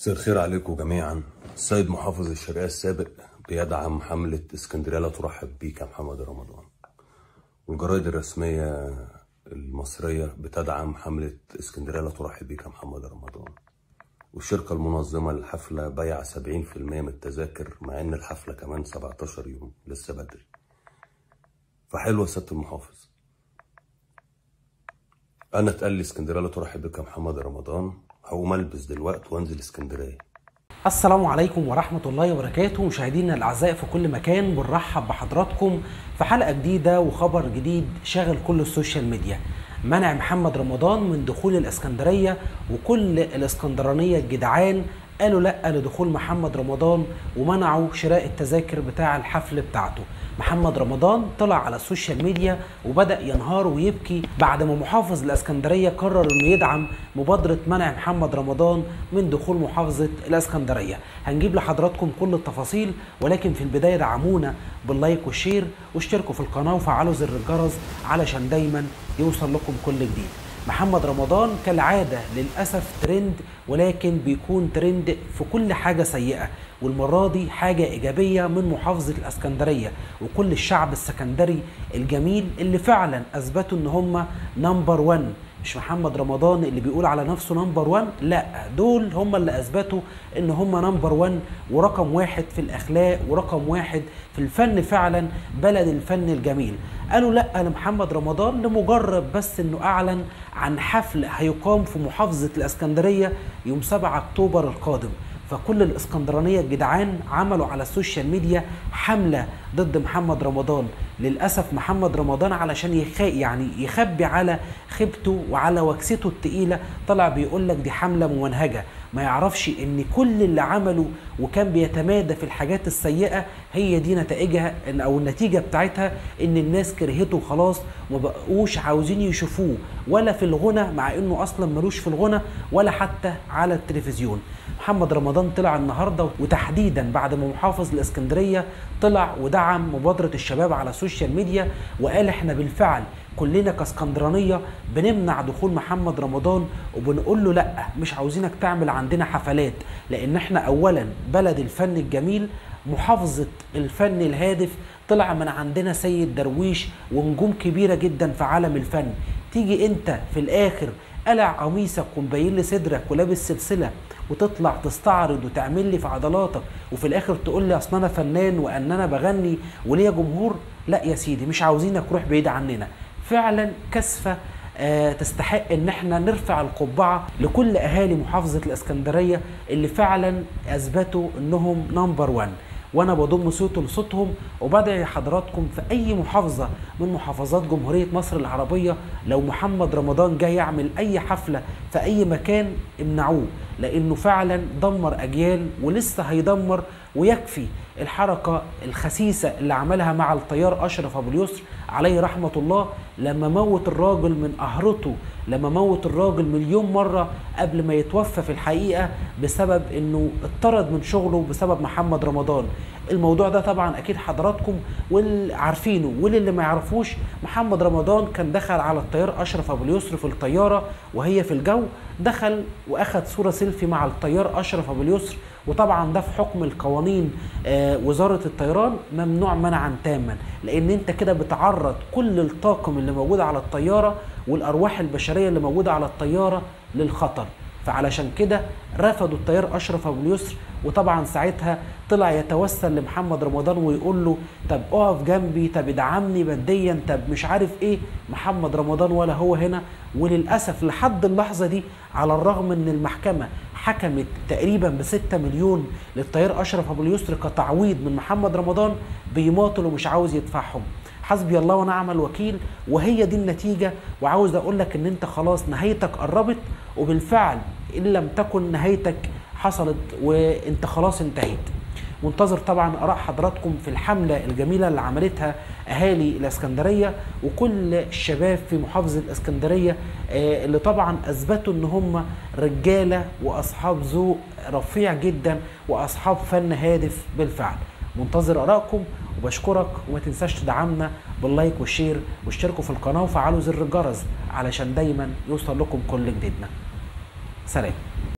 مساء الخير عليكم جميعا السيد محافظ الشرقية السابق بيدعم حملة اسكندرية لا ترحب بيك يا محمد رمضان والجرائد الرسمية المصرية بتدعم حملة اسكندرية لا ترحب بيك يا محمد رمضان والشركة المنظمة للحفلة بايعة 70% من التذاكر مع إن الحفلة كمان 17 يوم لسه بدري فحلوة سيادة المحافظ أنا اتقال لي اسكندرية لا ترحب بك يا محمد رمضان هقوم ألبس دلوقتي وأنزل اسكندرية السلام عليكم ورحمة الله وبركاته مشاهدينا الأعزاء في كل مكان بنرحب بحضراتكم في حلقة جديدة وخبر جديد شاغل كل السوشيال ميديا منع محمد رمضان من دخول الإسكندرية وكل الإسكندرانية الجدعان قالوا لا لدخول محمد رمضان ومنعوا شراء التذاكر بتاع الحفل بتاعته محمد رمضان طلع على السوشيال ميديا وبدأ ينهار ويبكي بعد ما محافظ الاسكندرية قرر انه يدعم مبادرة منع محمد رمضان من دخول محافظة الاسكندرية هنجيب لحضراتكم كل التفاصيل ولكن في البداية دعمونا باللايك والشير واشتركوا في القناة وفعلوا زر الجرس علشان دايما يوصل لكم كل جديد محمد رمضان كالعادة للأسف ترند ولكن بيكون ترند في كل حاجة سيئة والمرة دي حاجة إيجابية من محافظة الأسكندرية وكل الشعب السكندري الجميل اللي فعلا أثبتوا إن هم نمبر 1 مش محمد رمضان اللي بيقول على نفسه نمبر 1 لا دول هم اللي اثبتوا ان هم نمبر 1 ورقم واحد في الاخلاق ورقم واحد في الفن فعلا بلد الفن الجميل قالوا لا لمحمد رمضان لمجرد بس انه اعلن عن حفل هيقام في محافظه الاسكندريه يوم 7 اكتوبر القادم فكل الاسكندرانيه الجدعان عملوا على السوشيال ميديا حمله ضد محمد رمضان للاسف محمد رمضان علشان يخ... يعني يخبي على خيبته وعلى وكسته التقيله طلع بيقول لك دي حمله ممنهجه ما يعرفش ان كل اللي عمله وكان بيتمادى في الحاجات السيئه هي دي نتائجها إن او النتيجه بتاعتها ان الناس كرهته خلاص وما بقوش عاوزين يشوفوه ولا في الغنى مع انه اصلا ملوش في الغنى ولا حتى على التلفزيون محمد رمضان طلع النهارده وتحديدا بعد ما محافظ الاسكندريه طلع ودعم مبادره الشباب على السوشيال ميديا وقال احنا بالفعل كلنا كاسكندرانيه بنمنع دخول محمد رمضان وبنقول له لا مش عاوزينك تعمل عندنا حفلات لان احنا اولا بلد الفن الجميل محافظه الفن الهادف طلع من عندنا سيد درويش ونجوم كبيره جدا في عالم الفن تيجي انت في الاخر قلع قميصك ومبين لي صدرك ولابس سلسله وتطلع تستعرض وتعمل لي في عضلاتك وفي الاخر تقول لي اصل انا فنان وان انا بغني وليا جمهور لا يا سيدي مش عاوزينك روح بعيد عننا فعلا كسفه آه تستحق ان احنا نرفع القبعه لكل اهالي محافظه الاسكندريه اللي فعلا اثبتوا انهم نمبر 1 وانا بضم صوته لصوتهم وبدعي حضراتكم في اي محافظه من محافظات جمهوريه مصر العربيه لو محمد رمضان جاي يعمل اي حفله في اي مكان امنعوه لانه فعلا دمر اجيال ولسه هيدمر ويكفي الحركه الخسيسه اللي عملها مع الطيار اشرف ابو اليسر عليه رحمه الله لما موت الراجل من قهرته لما موت الراجل مليون مره قبل ما يتوفى في الحقيقه بسبب انه اتطرد من شغله بسبب محمد رمضان الموضوع ده طبعا اكيد حضراتكم واللي عارفينه واللي ما يعرفوش محمد رمضان كان دخل على الطيار اشرف ابو اليسر في الطياره وهي في الجو دخل واخد صوره سيلفي مع الطيار اشرف ابو اليسر وطبعا ده في حكم القوانين آه وزاره الطيران ممنوع منعا تاما لان انت كده بتعرض كل الطاقم اللي موجود على الطياره والارواح البشريه اللي موجوده على الطياره للخطر فعلشان كده رفضوا الطيار اشرف ابو اليسر وطبعا ساعتها طلع يتوسل لمحمد رمضان ويقول له طب اقف جنبي طب ادعمني ماديا طب مش عارف ايه محمد رمضان ولا هو هنا وللاسف لحد اللحظه دي على الرغم ان المحكمه حكمت تقريبا ب 6 مليون للطيار اشرف ابو اليسر كتعويض من محمد رمضان بيماطل ومش عاوز يدفعهم حسبي الله ونعم الوكيل وهي دي النتيجه وعاوز اقول لك ان انت خلاص نهايتك قربت وبالفعل ان لم تكن نهايتك حصلت وانت خلاص انتهيت منتظر طبعا اراء حضراتكم في الحمله الجميله اللي عملتها اهالي الاسكندريه وكل الشباب في محافظه الاسكندريه اللي طبعا اثبتوا ان هم رجاله واصحاب ذوق رفيع جدا واصحاب فن هادف بالفعل منتظر ارائكم وبشكرك وما تنساش تدعمنا باللايك والشير واشتركوا في القناه وفعلوا زر الجرس علشان دايما يوصل لكم كل جديدنا سلام